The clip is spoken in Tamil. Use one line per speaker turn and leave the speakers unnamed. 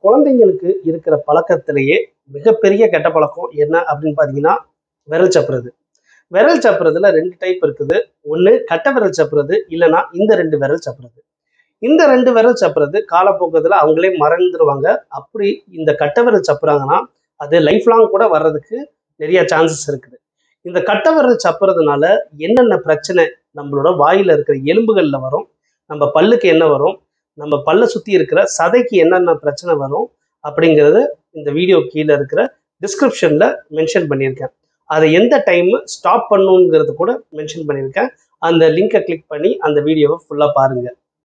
குழந்தைங்களுக்கு இருக்கிற பழக்கத்திலேயே மிகப்பெரிய கெட்ட பழக்கம் என்ன அப்படின்னு பார்த்தீங்கன்னா விரல் சப்புறது விரல் சப்புறதுல ரெண்டு டைப் இருக்குது ஒன்று கட்டை விரல் சப்புறது இல்லைன்னா இந்த ரெண்டு விரல் சப்புறது இந்த ரெண்டு விரல் சப்புறது காலப்போக்கத்தில் அவங்களே மறந்துடுவாங்க அப்படி இந்த கட்டை விரல் சப்புறாங்கன்னா அது லைஃப் லாங் கூட வர்றதுக்கு நிறைய சான்சஸ் இருக்குது இந்த கட்டை விரல் சப்புறதுனால என்னென்ன பிரச்சனை நம்மளோட வாயில இருக்கிற எலும்புகள்ல வரும் நம்ம பல்லுக்கு என்ன வரும் நம்ம பல்லை சுத்தி இருக்கிற சதைக்கு என்னென்ன பிரச்சனை வரும் அப்படிங்கிறது இந்த வீடியோ கீழே இருக்கிற டிஸ்கிரிப்ஷன்ல மென்ஷன் பண்ணியிருக்கேன் அதை எந்த டைம் ஸ்டாப் பண்ணுங்கிறது கூட மென்ஷன் பண்ணியிருக்கேன் அந்த லிங்கை கிளிக் பண்ணி அந்த வீடியோவை ஃபுல்லாக பாருங்க